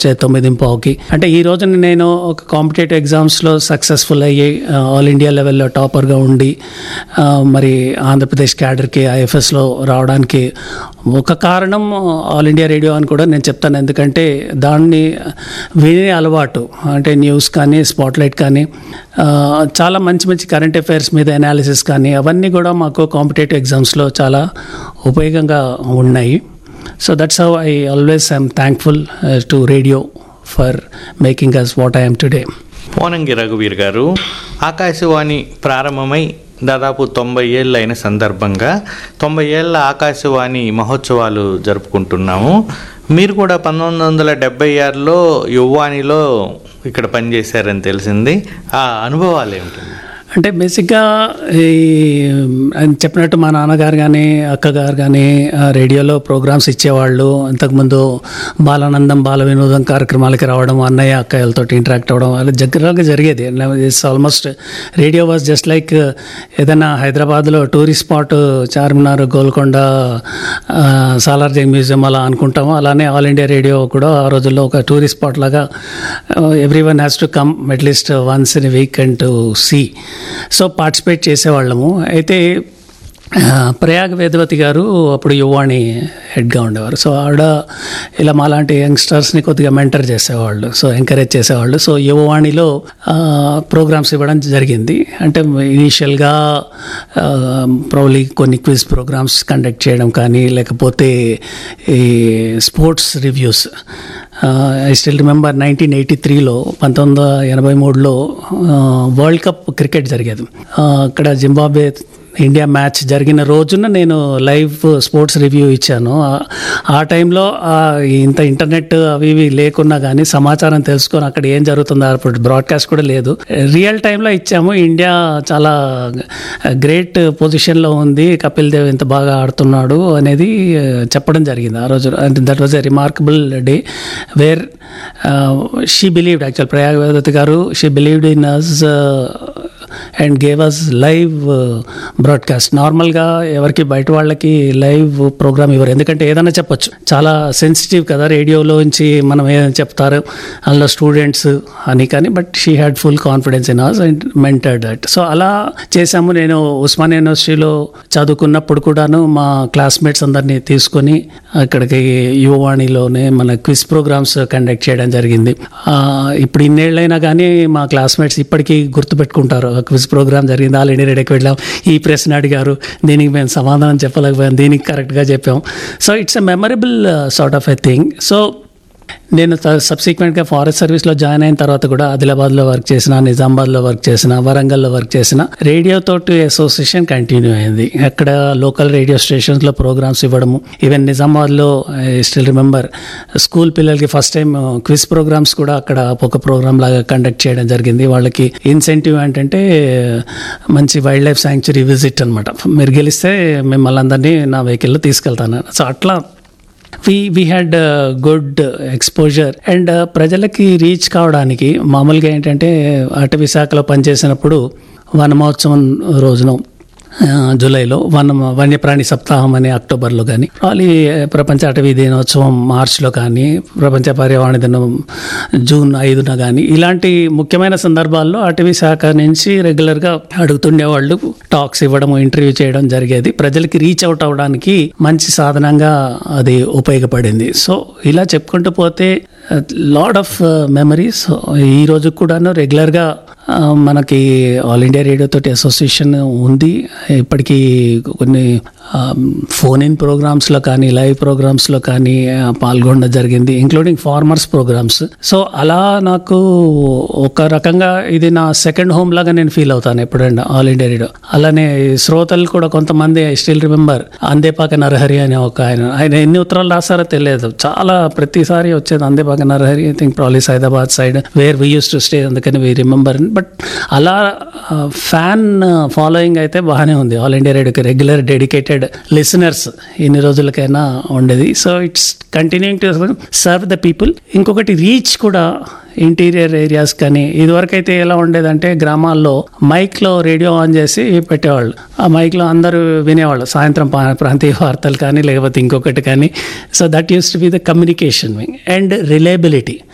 చే- తొమ్మిది పావుకి అంటే ఈ రోజున నేను ఒక కాంపిటేటివ్ ఎగ్జామ్స్లో సక్సెస్ఫుల్ అయ్యి ఆ, ఆల్ ఇండియా లెవెల్లో టాపర్గా ఉండి ఆ, మరి ఆంధ్రప్రదేశ్ క్యాడర్కి ఐఎఫ్ఎస్లో రావడానికి ఒక కారణం ఆల్ ఇండియా రేడియో అని కూడా నేను చెప్తాను ఎందుకంటే దాన్ని వినే అలవాటు అంటే న్యూస్ కానీ స్పాట్లైట్ కానీ ఆ, చాలా మంచి మంచి కరెంట్ అఫైర్స్ మీద అనాలిసిస్ కానీ అవన్నీ కూడా మాకు కాంపిటేటివ్ ఎగ్జామ్స్లో చాలా ఉపయోగంగా ఉన్నాయి so that's how I always I'm thankful to radio for making us what I'm today Ponangi రఘువీర్ గారు ఆకాశవాణి ప్రారంభమై దాదాపు తొంభై ఏళ్ళు అయిన సందర్భంగా తొంభై ఏళ్ళ ఆకాశవాణి మహోత్సవాలు జరుపుకుంటున్నాము మీరు కూడా పంతొమ్మిది వందల డెబ్బై ఆరులో యువానిలో ఇక్కడ పనిచేశారని తెలిసింది ఆ అనుభవాలు ఏమిటి అంటే బేసిక్గా ఈ ఆయన చెప్పినట్టు మా నాన్నగారు కానీ అక్కగారు కానీ ఆ, రేడియోలో ప్రోగ్రామ్స్ ఇచ్చేవాళ్ళు అంతకుముందు బాలానందం బాల వినోదం కార్యక్రమాలకి రావడం అన్నయ్య అక్కయ్యలతో ఇంటరాక్ట్ అవ్వడం అలా దగ్గరగా జరిగేది it's almost radio was just like ఏదైనా హైదరాబాద్లో టూరిస్ట్ స్పాట్ చార్మినార్ గోల్కొండ ఆ, సాలార్జంగ్ మ్యూజియం అలా అనుకుంటాము అలానే ఆల్ ఇండియా రేడియో కూడా ఆ రోజుల్లో ఒక టూరిస్ట్ స్పాట్ లాగా everyone has to come at least once in week and to see so participate చేసేవాళ్ళము అయితే ఆ, ప్రయాగ్ వేదవతి గారు అప్పుడు యువాణి హెడ్గా ఉండేవారు సో ఆవిడ ఇలా మాలాంటి యంగ్స్టర్స్ని కొద్దిగా మెంటర్ చేసేవాళ్ళు సో ఎంకరేజ్ చేసేవాళ్ళు సో యువవాణిలో ప్రోగ్రామ్స్ ఇవ్వడం జరిగింది అంటే ఇనీషియల్గా ప్రాబ్లీ కొన్ని క్విజ్ ప్రోగ్రామ్స్ కండక్ట్ చేయడం కానీ లేకపోతే ఈ sports reviews I still remember nineteen eighty త్రీలో పంతొమ్మిది వందల ఎనభై మూడులో వరల్డ్ కప్ క్రికెట్ జరిగేది ఆ, అక్కడ జింబాబ్వే ఇండియా మ్యాచ్ జరిగిన రోజున నేను లైవ్ స్పోర్ట్స్ రివ్యూ ఇచ్చాను ఆ- ఆ టైంలో ఆ ఇంత ఇంటర్నెట్ అవి ఇవి లేకున్నా కానీ సమాచారం తెలుసుకొని అక్కడ ఏం జరుగుతుందో అప్పుడు బ్రాడ్కాస్ట్ కూడా లేదు రియల్ టైంలో ఇచ్చాము ఇండియా చాలా గ్రేట్ పొజిషన్లో ఉంది కపిల్ దేవ్ ఇంత బాగా ఆడుతున్నాడు అనేది ఆ, చెప్పడం జరిగింది ఆ రోజు అంటే that was a remarkable day where she believed actual Prayag Vedavathi గారు she believed in us and gave us live broadcast నార్మల్గా ఎవరికి బయట వాళ్ళకి లైవ్ ప్రోగ్రామ్ ఇవ్వరు ఎందుకంటే ఏదైనా చెప్పొచ్చు చాలా సెన్సిటివ్ కదా రేడియోలోంచి మనం ఏదైనా చెప్తారు అందులో స్టూడెంట్స్ అని కానీ but she had full confidence in us and mentored that so అలా చేశాము నేను ఉస్మానియా యూనివర్సిటీలో చదువుకున్నప్పుడు కూడాను మా క్లాస్మేట్స్ అందరినీ తీసుకొని అక్కడికి యువవాణిలోనే మన క్విజ్ ప్రోగ్రామ్స్ కండక్ట్ చేయడం జరిగింది ఆ, ఇప్పుడు ఇన్నేళ్ళైనా కానీ మా క్లాస్మేట్స్ ఇప్పటికీ గుర్తుపెట్టుకుంటారు క్విజ్ ప్రోగ్రామ్ జరిగింది ఆల్ ఇండియా రేడియోకి వెళ్ళాం ఈ ప్రశ్న అడిగారు దీనికి మేము సమాధానం చెప్పలేకపోయాం దీనికి కరెక్ట్గా చెప్పాం so it's a memorable sort of a thing so నేను సబ్సిక్వెంట్గా ఫారెస్ట్ సర్వీస్లో జాయిన్ అయిన తర్వాత కూడా ఆదిలాబాద్లో వర్క్ చేసిన నిజామాబాద్లో వర్క్ చేసిన వరంగల్లో వర్క్ చేసిన రేడియో తోటి అసోసియేషన్ కంటిన్యూ అయింది అక్కడ లోకల్ రేడియో స్టేషన్స్లో ప్రోగ్రామ్స్ ఇవ్వడము ఈవెన్ నిజామాబాద్లో స్టిల్ రిమెంబర్ స్కూల్ పిల్లలకి ఫస్ట్ టైం క్విజ్ ప్రోగ్రామ్స్ కూడా అక్కడ ఒక ప్రోగ్రామ్ లాగా కండక్ట్ చేయడం జరిగింది వాళ్ళకి ఇన్సెంటివ్ ఏంటంటే మంచి వైల్డ్ లైఫ్ శాంక్చురీ విజిట్ అనమాట మీరు గెలిస్తే మిమ్మల్ని అందరినీ నా వెహికల్లో తీసుకెళ్తాను సో అట్లా we we had good exposure and ప్రజలకి రీచ్ కావడానికి మామూలుగా ఏంటంటే అటవీ శాఖలో పనిచేసినప్పుడు వనమహోత్సవం రోజున ఆ, జూలైలో వన వన్యప్రాణి సప్తాహం అనే అక్టోబర్లో కానీ అది ప్రపంచ అటవీ దినోత్సవం మార్చ్లో కానీ ప్రపంచ పర్యావరణ దినం జూన్ ఐదున కానీ ఇలాంటి ముఖ్యమైన సందర్భాల్లో అటవీ శాఖ నుంచి రెగ్యులర్గా అడుగుతుండేవాళ్ళు టాక్స్ ఇవ్వడం ఇంటర్వ్యూ చేయడం జరిగేది ప్రజలకి రీచ్ అవుట్ అవ్వడానికి మంచి సాధనంగా అది ఉపయోగపడింది సో ఇలా చెప్పుకుంటూ పోతే లాడ్ ఆఫ్ మెమరీస్ ఈ రోజు కూడాను రెగ్యులర్గా ఆ, మనకి ఆల్ ఇండియా రేడియో తోటి అసోసియేషన్ ఉంది ఇప్పటికీ కొన్ని ఫోన్ ఇన్ ప్రోగ్రామ్స్లో కానీ లైవ్ ప్రోగ్రామ్స్లో కానీ ఆ, పాల్గొనడం జరిగింది ఇంక్లూడింగ్ ఫార్మర్స్ ప్రోగ్రామ్స్ సో అలా నాకు ఒక రకంగా ఇది నా సెకండ్ హోమ్ లాగా నేను ఫీల్ అవుతాను ఎప్పుడైనా ఆల్ ఇండియా రేడియో అలానే శ్రోతలు కూడా కొంతమంది I still remember Andepaka Narahari అనే ఒక ఆయన ఆయన ఎన్ని ఉత్తరాలు రాస్తారో తెలియదు చాలా ప్రతిసారి వచ్చేది Andepaka Narahari I think probably Hyderabad side where we used to stay అందుకని వీ రిమెంబర్ బట్ అలా ఫ్యాన్ ఫాలోయింగ్ అయితే బాగానే ఉంది ఆల్ ఇండియా రేడియోకి రెగ్యులర్ డెడికేటెడ్ లిసనర్స్ ఎన్ని రోజులకైనా ఉండేది so it's continuing to serve the people ఇంకొకటి రీచ్ కూడా ఇంటీరియర్ ఏరియాస్ కానీ ఇదివరకు అయితే ఎలా ఉండేదంటే గ్రామాల్లో మైక్లో రేడియో ఆన్ చేసి పెట్టేవాళ్ళు ఆ మైక్లో అందరూ వినేవాళ్ళు సాయంత్రం పా- ప్రాంతీయ వార్తలు కానీ లేకపోతే ఇంకొకటి కానీ so that used to be the communication and reliability